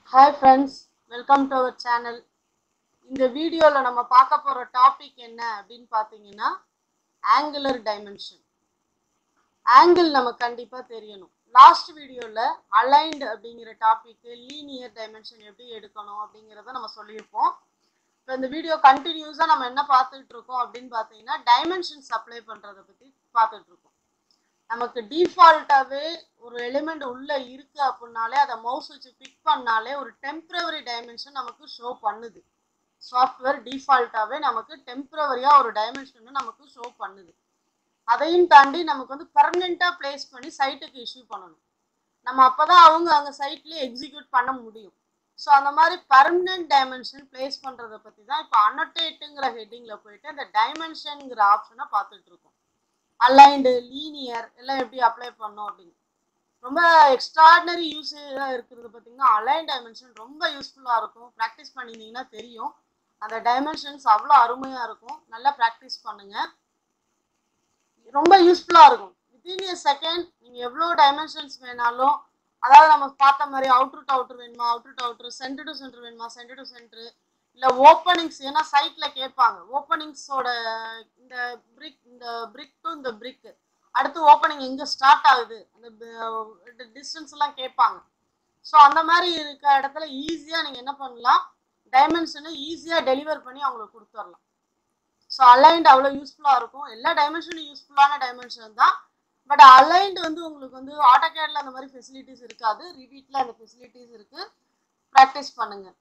hi friends welcome to our channel இந்த வீடியோவில் நம்ம பார்க்க போகிற டாபிக் என்ன அப்படின்னு பார்த்தீங்கன்னா ஆங்குலர் டைமென்ஷன் ஆங்கிள் நமக்கு கண்டிப்பாக தெரியணும் லாஸ்ட் வீடியோவில் அலைன்டு அப்படிங்கிற டாபிக்கு லீனியர் டைமென்ஷன் எப்படி எடுக்கணும் அப்படிங்கிறத நம்ம சொல்லியிருப்போம் இப்போ இந்த வீடியோ கண்டினியூஸாக நம்ம என்ன பார்த்துட்டு இருக்கோம் அப்படின்னு பார்த்தீங்கன்னா டைமென்ஷன்ஸ் அப்ளை பண்ணுறதை பற்றி பார்த்துட்டு இருக்கோம் நமக்கு டிஃபால்ட்டாகவே ஒரு எலிமெண்ட் உள்ளே இருக்குது அப்படின்னாலே அதை மவுஸ் வச்சு பிக் பண்ணாலே ஒரு டெம்ப்ரவரி டைமென்ஷன் நமக்கு ஷோ பண்ணுது சாஃப்ட்வேர் டிஃபால்ட்டாகவே நமக்கு டெம்ப்ரவரியாக ஒரு டைமென்ஷன் நமக்கு ஷோ பண்ணுது அதையும் தாண்டி நமக்கு வந்து பர்மனெண்ட்டாக ப்ளேஸ் பண்ணி சைட்டுக்கு இஷ்யூ பண்ணணும் நம்ம அப்போ தான் அவங்க அங்கே சைட்லேயே எக்ஸிக்யூட் பண்ண முடியும் ஸோ அந்த மாதிரி பர்மனெண்ட் டைமென்ஷன் ப்ளேஸ் பண்ணுறதை பற்றி தான் இப்போ அனோட்டேட்டுங்கிற ஹெட்டிங்கில் போயிட்டு அந்த டைமென்ஷனுங்கிற ஆப்ஷனை பார்த்துட்டு இருக்கோம் அலைன்டு லீனியர் எல்லாம் எப்படி அப்ளை பண்ணோம் அப்படின்னு ரொம்ப எக்ஸ்ட்ராடினரி யூஸாக இருக்கிறது பார்த்தீங்கன்னா அலைன் டைமென்ஷன் ரொம்ப யூஸ்ஃபுல்லாக இருக்கும் ப்ராக்டிஸ் பண்ணியிருந்தீங்கன்னா தெரியும் அந்த டைமென்ஷன்ஸ் அவ்வளோ அருமையாக இருக்கும் நல்லா ப்ராக்டிஸ் பண்ணுங்கள் ரொம்ப யூஸ்ஃபுல்லாக இருக்கும் வித்தின் ஏ செகண்ட் நீங்கள் எவ்வளோ டைமென்ஷன்ஸ் வேணாலும் அதாவது நம்ம பார்த்த மாதிரி அவுட்ரு டு அவுட்ரு வேணுமா outer to outer center to center வேணுமா சென்டர் டு சென்டர் இல்லை ஓப்பனிங்ஸ் ஏன்னா சைட்டில் கேட்பாங்க ஓப்பனிங்ஸோட இந்த பிரிக் இந்த பிரிக் டு இந்த பிரிக் அடுத்து ஓப்பனிங் எங்கே ஸ்டார்ட் ஆகுது அந்த டிஸ்டன்ஸ் எல்லாம் கேட்பாங்க ஸோ அந்த மாதிரி இருக்க இடத்துல ஈஸியாக நீங்கள் என்ன பண்ணலாம் டைமென்ஷனை ஈஸியாக டெலிவர் பண்ணி அவங்களுக்கு கொடுத்துடலாம் ஸோ அலைன்ட் அவ்வளோ யூஸ்ஃபுல்லாக இருக்கும் எல்லா டைமென்ஷனும் யூஸ்ஃபுல்லான டைமென்ஷன் தான் பட் அலைன்ட் வந்து உங்களுக்கு வந்து ஆட்டோகேடில் அந்த மாதிரி ஃபெசிலிட்டிஸ் இருக்காது ரிவீட்டில் அந்த ஃபெசிலிட்டிஸ் இருக்குது ப்ராக்டிஸ் பண்ணுங்கள்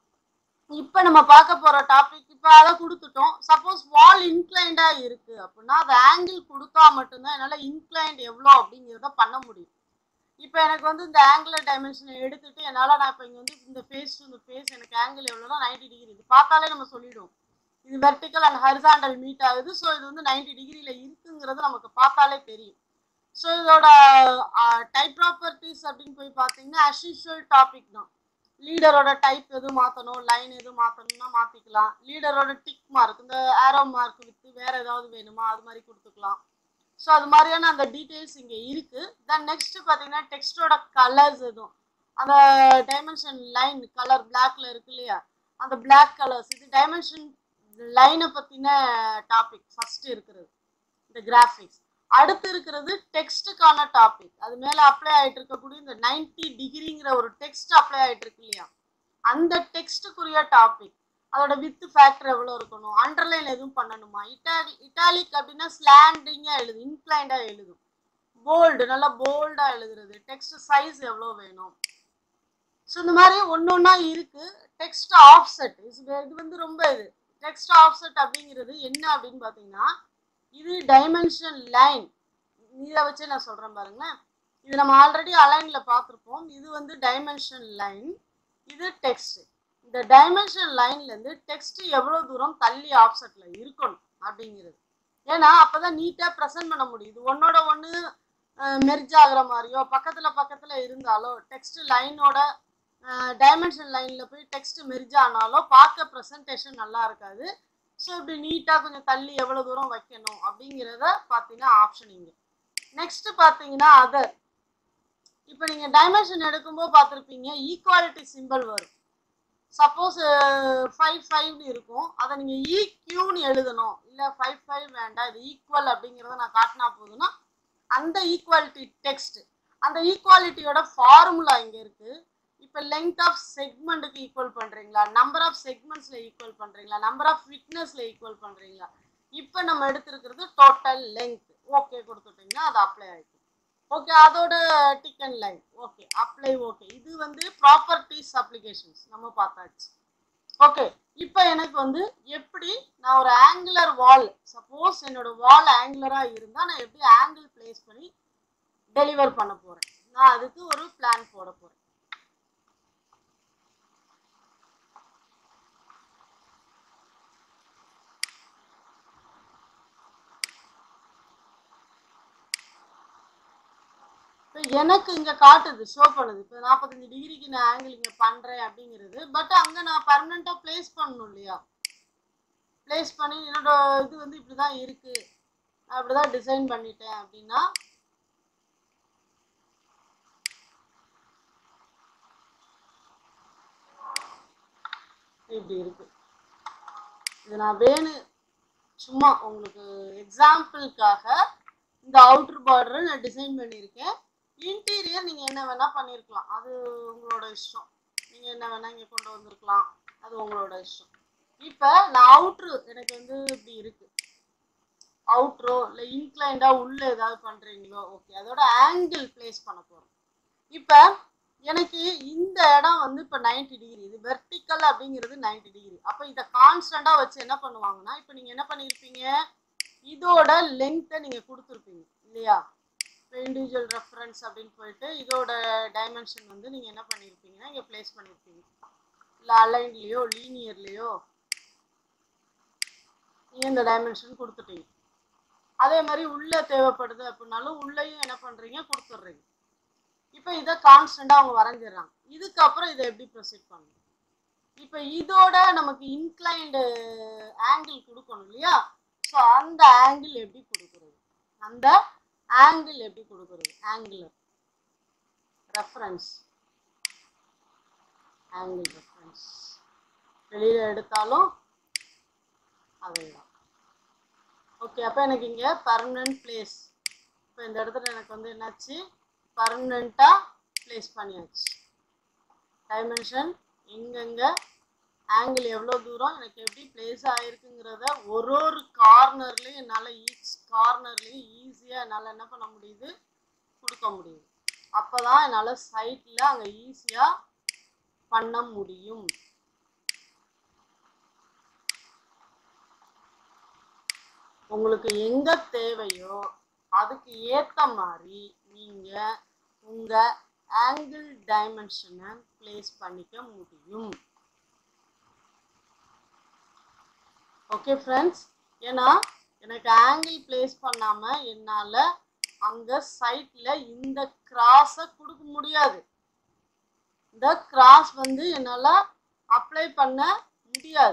இப்போ நம்ம பார்க்க போகிற டாபிக் இப்போ அதை கொடுத்துட்டோம் சப்போஸ் வால் இன்க்ளைண்டாக இருக்குது அப்படின்னா அது ஆங்கிள் கொடுத்தா மட்டும்தான் என்னால் இன்க்ளைண்ட் எவ்வளோ அப்படிங்கிறத பண்ண முடியும் இப்போ எனக்கு வந்து இந்த ஆங்குலர் டைமென்ஷனை எடுத்துட்டு என்னால் நான் இப்போ இங்கே வந்து இந்த ஃபேஸ் டு இந்த ஃபேஸ் எனக்கு ஆங்கிள் எவ்வளோனா நைன்டி டிகிரி இது பார்த்தாலே நம்ம சொல்லிடுவோம் இது வெர்டிக்கல் அண்ட் ஹரிசாண்டல் மீட் ஆகுது ஸோ இது வந்து நைன்டி டிகிரியில் இருக்குங்கிறது நமக்கு பார்த்தாலே தெரியும் ஸோ இதோட டைப் ப்ராப்பர்ட்டிஸ் அப்படின்னு போய் பார்த்தீங்கன்னா அஸ்யூஷுவல் டாபிக் தான் லீடரோட டைப் எதுவும் மாற்றணும் லைன் எதுவும் மாற்றணும்னா மாற்றிக்கலாம் லீடரோட டிக் மார்க் இந்த ஆரோ மார்க் வித்து வேற ஏதாவது வேணுமா அது மாதிரி கொடுத்துக்கலாம் ஸோ அது மாதிரியான அந்த டீட்டெயில்ஸ் இங்கே இருக்குது தென் நெக்ஸ்ட் பார்த்தீங்கன்னா டெக்ஸ்டோட கலர்ஸ் எதுவும் அந்த டைமென்ஷன் லைன் கலர் பிளாக்ல இருக்கு இல்லையா அந்த பிளாக் கலர்ஸ் இது டைமென்ஷன் லைனை பற்றின டாபிக் ஃபர்ஸ்ட் இருக்கிறது இந்த கிராஃபிக்ஸ் அடுத்து இருக்கிறது டெக்ஸ்ட்டுக்கான டாபிக் அது மேலே அப்ளை ஆகிட்டு இருக்கக்கூடிய இந்த நைன்டி டிகிரிங்கிற ஒரு டெக்ஸ்ட் அப்ளை ஆகிட்டு இருக்கு இல்லையா அந்த டெக்ஸ்ட்டுக்குரிய டாபிக் அதோட வித்து ஃபேக்டர் எவ்வளோ இருக்கணும் அண்டர்லைன் எதுவும் பண்ணணுமா இட்டாலி இட்டாலிக் அப்படின்னா ஸ்லாண்டிங்காக எழுது இன்க்ளைண்டாக எழுதும் போல்டு நல்லா போல்டாக எழுதுறது டெக்ஸ்ட் சைஸ் எவ்வளோ வேணும் ஸோ இந்த மாதிரி ஒன்று ஒன்றா இருக்குது டெக்ஸ்ட் ஆஃப்செட் இது வந்து ரொம்ப இது டெக்ஸ்ட் ஆஃப்செட் அப்படிங்கிறது என்ன அப்படின்னு பார்த்தீங்கன்னா இது டைமென்ஷன் லைன் இதை வச்சு நான் சொல்கிறேன் பாருங்களேன் இது நம்ம ஆல்ரெடி அலைனில் பார்த்துருப்போம் இது வந்து டைமென்ஷன் லைன் இது டெக்ஸ்ட் இந்த டைமென்ஷன் லைன்லேருந்து டெக்ஸ்ட் எவ்வளோ தூரம் தள்ளி ஆப்செட்டில் இருக்கணும் அப்படிங்கிறது ஏன்னா அப்போ தான் நீட்டாக ப்ரெசென்ட் பண்ண முடியுது ஒன்னோட ஒன்று மெர்ஜ் ஆகிற மாதிரியோ பக்கத்தில் பக்கத்தில் இருந்தாலோ டெக்ஸ்ட் லைனோட டைமென்ஷன் லைனில் போய் டெக்ஸ்ட் மெர்ஜ் ஆனாலோ பார்க்க ப்ரெசன்டேஷன் நல்லா இருக்காது ஸோ இப்படி நீட்டாக கொஞ்சம் தள்ளி எவ்வளோ தூரம் வைக்கணும் அப்படிங்கிறத பார்த்தீங்கன்னா ஆப்ஷன் இங்கே நெக்ஸ்ட் பார்த்தீங்கன்னா அதர் இப்போ நீங்கள் டைமென்ஷன் எடுக்கும்போது பார்த்துருப்பீங்க ஈக்குவாலிட்டி சிம்பிள் வரும் சப்போஸ் ஃபைவ் ஃபைவ்னு இருக்கும் அதை நீங்கள் ஈக்யூன்னு எழுதணும் இல்லை ஃபைவ் ஃபைவ் வேண்டாம் இது ஈக்குவல் அப்படிங்கிறத நான் காட்டினா போதுன்னா அந்த ஈக்குவாலிட்டி டெக்ஸ்ட் அந்த ஈக்குவாலிட்டியோட ஃபார்முலா இங்கே இருக்குது இப்போ லெங்க் ஆஃப் செக்மெண்ட்டுக்கு ஈக்குவல் பண்ணுறீங்களா நம்பர் ஆஃப் செக்மெண்ட்ஸில் ஈக்குவல் பண்ணுறீங்களா நம்பர் ஆஃப் ஃபிட்னஸில் ஈக்குவல் பண்ணுறீங்களா இப்போ நம்ம எடுத்துருக்கிறது டோட்டல் லெங்க் ஓகே கொடுத்துட்டிங்கன்னா அது அப்ளை ஆகிடும் ஓகே அதோட thicken line okay apply okay இது வந்து ப்ராப்பர்ட்டிஸ் அப்ளிகேஷன்ஸ் நம்ம பார்த்தாச்சு ஓகே இப்போ எனக்கு வந்து எப்படி நான் ஒரு ஆங்குலர் வால் சப்போஸ் என்னோட வால் ஆங்குலராக இருந்தால் நான் எப்படி ஆங்கிள் பிளேஸ் பண்ணி டெலிவர் பண்ண போகிறேன் நான் அதுக்கு ஒரு பிளான் போட போகிறேன் இப்போ எனக்கு இங்கே காட்டுது ஷோ பண்ணுது இப்போ நாற்பத்தஞ்சு டிகிரிக்கு நான் ஆங்கிள் இங்கே பண்ணுறேன் அப்படிங்கிறது பட் அங்கே நான் பர்மனெண்ட்டாக ப்ளேஸ் பண்ணணும் இல்லையா ப்ளேஸ் பண்ணி என்னோட இது வந்து இப்படி தான் இருக்குது அப்படி தான் டிசைன் பண்ணிட்டேன் அப்படின்னா இப்படி இருக்கு இது நான் வேணு சும்மா உங்களுக்கு எக்ஸாம்பிளுக்காக இந்த அவுட்டர் பார்டரை நான் டிசைன் பண்ணியிருக்கேன் இன்டீரியர் நீங்கள் என்ன வேணால் பண்ணியிருக்கலாம் அது உங்களோட இஷ்டம் நீங்கள் என்ன வேணால் இங்கே கொண்டு வந்திருக்கலாம் அது உங்களோட இஷ்டம் இப்போ நான் அவுட்ரு எனக்கு வந்து இப்படி இருக்கு அவுட்ரோ இல்லை இன்க்ளைண்டாக உள்ள ஏதாவது பண்ணுறீங்களோ ஓகே அதோட ஆங்கிள் பிளேஸ் பண்ண போகிறோம் இப்போ எனக்கு இந்த இடம் வந்து இப்போ 90 டிகிரி இது வெர்டிக்கல் அப்படிங்கிறது 90 டிகிரி அப்போ இதை கான்ஸ்டண்ட்டாக வச்சு என்ன பண்ணுவாங்கன்னா இப்போ நீங்கள் என்ன பண்ணியிருப்பீங்க இதோட லென்த்தை நீங்கள் கொடுத்துருப்பீங்க இல்லையா இப்போ இண்டிவிஜுவல் ரெஃபரன்ஸ் அப்படின்னு போயிட்டு இதோட டைமென்ஷன் வந்து நீங்கள் என்ன பண்ணியிருப்பீங்கன்னா இங்கே ப்ளேஸ் பண்ணியிருப்பீங்க இல்லை அலைன்லேயோ லீனியர்லேயோ நீங்கள் இந்த டைமென்ஷன் கொடுத்துட்டீங்க அதே மாதிரி உள்ளே தேவைப்படுது அப்படின்னாலும் உள்ளேயும் என்ன பண்ணுறீங்க கொடுத்துட்றீங்க இப்போ இதை கான்ஸ்டண்ட்டாக அவங்க வரைஞ்சிடுறாங்க இதுக்கப்புறம் இதை எப்படி ப்ரொசீட் பண்ணணும் இப்போ இதோட நமக்கு இன்க்ளைண்டு ஆங்கிள் கொடுக்கணும் இல்லையா ஸோ அந்த ஆங்கிள் எப்படி கொடுக்குறது அந்த ஆங்கிள் எப்படி கொடுக்குறது ஆங்குலர் ரெஃபரன்ஸ் ஆங்கிள் ரெஃபரன்ஸ் வெளியில் எடுத்தாலும் அதே தான் ஓகே அப்போ எனக்கு இங்கே பர்மனன்ட் பிளேஸ் இப்போ இந்த இடத்துல எனக்கு வந்து என்னாச்சு பர்மனெண்ட்டாக ப்ளேஸ் பண்ணியாச்சு டைமென்ஷன் எங்கெங்கே ஆங்கிள் எவ்வளோ தூரம் எனக்கு எப்படி பிளேஸ் ஆகிருக்குங்கிறத ஒரு ஒரு கார்னர்லேயும் என்னால் ஈச் கார்னர்லேயும் ஈஸியாக என்னால் என்ன பண்ண முடியுது கொடுக்க முடியுது அப்போ தான் என்னால் சைட்டில் அங்கே ஈஸியாக பண்ண முடியும் உங்களுக்கு எங்கே தேவையோ அதுக்கு ஏற்ற மாதிரி நீங்கள் உங்கள் ஆங்கிள் டைமென்ஷனை ப்ளேஸ் பண்ணிக்க முடியும் ஓகே ஃப்ரெண்ட்ஸ் ஏன்னா எனக்கு ஆங்கிள் ப்ளேஸ் பண்ணாமல் என்னால் அங்கே சைட்டில் இந்த கிராஸை கொடுக்க முடியாது இந்த கிராஸ் வந்து என்னால் அப்ளை பண்ண முடியாது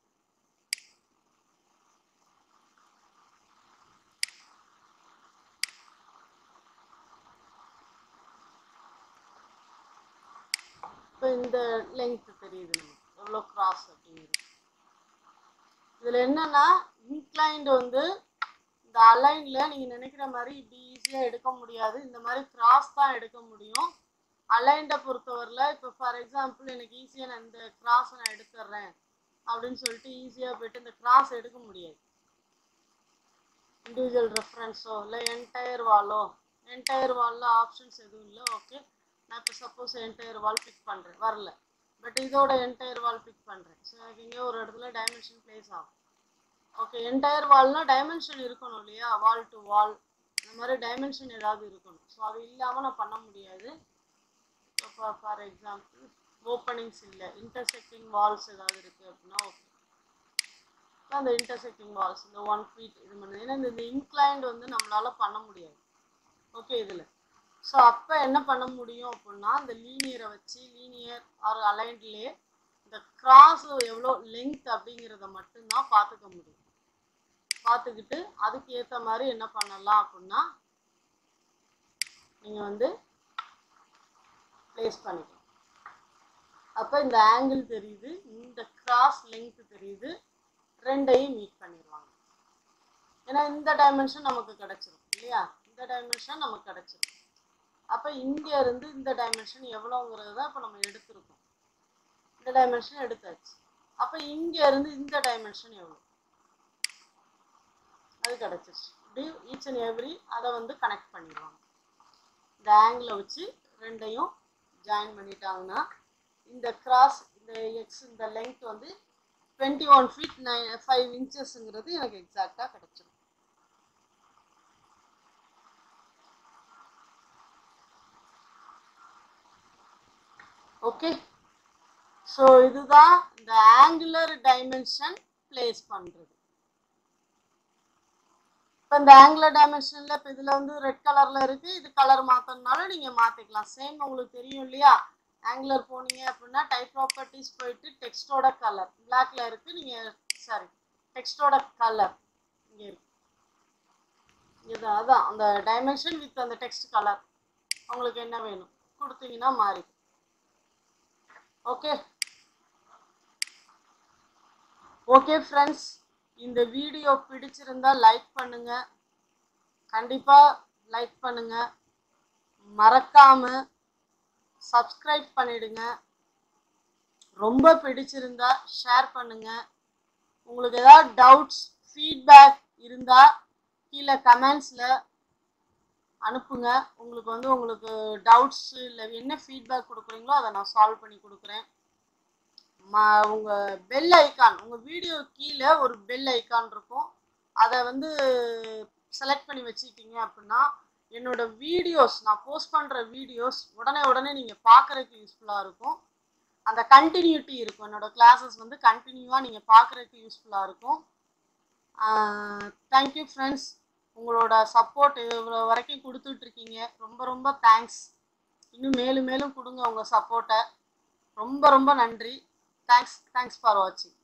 இப்போ இந்த லெங்க் தெரியுது நமக்கு எவ்வளோ கிராஸ் அப்படிங்கிறது இதில் என்னன்னா இன்க்ளைண்ட் வந்து இந்த அலைனில் நீங்கள் நினைக்கிற மாதிரி இப்படி ஈஸியாக எடுக்க முடியாது இந்த மாதிரி கிராஸ் தான் எடுக்க முடியும் அலைண்டை பொறுத்தவரையில் இப்போ ஃபார் எக்ஸாம்பிள் எனக்கு ஈஸியாக நான் இந்த கிராஸை நான் எடுத்துடுறேன் அப்படின்னு சொல்லிட்டு ஈஸியாக போயிட்டு இந்த கிராஸ் எடுக்க முடியாது இண்டிவிஜுவல் ரெஃபரன்ஸோ இல்லை என்டையர் வாலோ என்டையர் வாலில் ஆப்ஷன்ஸ் எதுவும் இல்லை ஓகே நான் இப்போ சப்போஸ் என்டையர் வால் பிக் பண்ணுறேன் வரல பட் இதோட என்டையர் வால் பிக் பண்ணுறேன் ஸோ எனக்கு இங்கே ஒரு இடத்துல டைமென்ஷன் ப்ளேஸ் ஆகும் ஓகே என்டையர் வால்னா டைமென்ஷன் இருக்கணும் இல்லையா வால் டு வால் இந்த மாதிரி டைமென்ஷன் ஏதாவது இருக்கணும் ஸோ அது இல்லாமல் நான் பண்ண முடியாது இப்போ ஃபார் எக்ஸாம்பிள் ஓப்பனிங்ஸ் இல்லை இன்டர்செக்டிங் வால்ஸ் ஏதாவது இருக்குது அப்படின்னா ஓகே அந்த இன்டர்செக்டிங் வால்ஸ் இந்த ஒன் ஃபீட் இது பண்ணது ஏன்னா இந்த இன்க்ளைண்ட் வந்து நம்மளால் பண்ண முடியாது ஓகே இதில் ஸோ அப்போ என்ன பண்ண முடியும் அப்படின்னா இந்த லீனியரை வச்சு லீனியர் ஆர் அலைன்ட்லேயே இந்த கிராஸ் எவ்வளோ லெங்த் அப்படிங்கிறத மட்டும்தான் பார்த்துக்க முடியும் பார்த்துக்கிட்டு அதுக்கு ஏற்ற மாதிரி என்ன பண்ணலாம் அப்படின்னா நீங்கள் வந்து ப்ளேஸ் பண்ணிக்கலாம் அப்போ இந்த ஆங்கிள் தெரியுது இந்த கிராஸ் லெங்த் தெரியுது ரெண்டையும் மீட் பண்ணிடுவாங்க ஏன்னா இந்த டைமென்ஷன் நமக்கு கிடைச்சிரும் இல்லையா இந்த டைமென்ஷன் நமக்கு கிடைச்சிரும் அப்போ இங்கே இருந்து இந்த டைமென்ஷன் எவ்வளோங்கிறது தான் இப்போ நம்ம எடுத்திருக்கோம் இந்த டைமென்ஷன் எடுத்தாச்சு அப்போ இங்கே இருந்து இந்த டைமென்ஷன் எவ்வளோ அது கிடச்சிருச்சு இப்படி ஈச் அண்ட் எவ்ரி அதை வந்து கனெக்ட் பண்ணிடுவாங்க இந்த ஆங்கிளை வச்சு ரெண்டையும் ஜாயின் பண்ணிட்டாங்கன்னா இந்த கிராஸ் இந்த எக்ஸ் இந்த லெங்த் வந்து twenty one feet nine five இன்ச்சஸ்ங்கிறது எனக்கு எக்ஸாக்டாக கிடச்சிரும் ஓகே ஸோ இதுதான் இந்த ஆங்குலர் டைமென்ஷன் பிளேஸ் பண்ணுறது இப்போ இந்த ஆங்குலர் டைமென்ஷனில் இப்போ இதில் வந்து ரெட் கலரில் இருக்குது இது கலர் மாற்றணுனாலும் நீங்கள் மாற்றிக்கலாம் சேம் உங்களுக்கு தெரியும் இல்லையா ஆங்குலர் போனீங்க அப்படின்னா டைப் ப்ராப்பர்ட்டிஸ் போயிட்டு டெக்ஸ்டோட கலர் பிளாக்ல இருக்குது நீங்கள் சாரி டெக்ஸ்டோட கலர் இங்கே இருக்கு இது அதான் அந்த டைமென்ஷன் வித் அந்த டெக்ஸ்ட் கலர் உங்களுக்கு என்ன வேணும் கொடுத்தீங்கன்னா மாறி ஓகே ஓகே ஃப்ரெண்ட்ஸ் இந்த வீடியோ பிடிச்சிருந்தா லைக் பண்ணுங்க கண்டிப்பாக லைக் பண்ணுங்க மறக்காம சப்ஸ்கிரைப் பண்ணிடுங்க ரொம்ப பிடிச்சிருந்தா ஷேர் பண்ணுங்க உங்களுக்கு ஏதாவது டவுட்ஸ் ஃபீட்பேக் இருந்தா கீழே கமெண்ட்ஸில் அனுப்புங்க உங்களுக்கு வந்து உங்களுக்கு டவுட்ஸ் இல்லை என்ன ஃபீட்பேக் கொடுக்குறீங்களோ அதை நான் சால்வ் பண்ணி கொடுக்குறேன் ம உங்கள் பெல் ஐக்கான் உங்கள் வீடியோ கீழே ஒரு பெல் ஐக்கான் இருக்கும் அதை வந்து செலக்ட் பண்ணி வச்சுக்கிட்டீங்க அப்படின்னா என்னோட வீடியோஸ் நான் போஸ்ட் பண்ணுற வீடியோஸ் உடனே உடனே நீங்கள் பார்க்குறதுக்கு யூஸ்ஃபுல்லாக இருக்கும் அந்த கண்டினியூட்டி இருக்கும் என்னோட கிளாஸஸ் வந்து கண்டினியூவாக நீங்கள் பார்க்குறதுக்கு யூஸ்ஃபுல்லாக இருக்கும் தேங்க்யூ ஃப்ரெண்ட்ஸ் உங்களோட சப்போர்ட் இவ்வளோ வரைக்கும் கொடுத்துட்ருக்கீங்க ரொம்ப ரொம்ப தேங்க்ஸ் இன்னும் மேலும் மேலும் கொடுங்க உங்கள் சப்போர்ட்டை ரொம்ப ரொம்ப நன்றி தேங்க்ஸ் தேங்க்ஸ் ஃபார் வாட்சிங்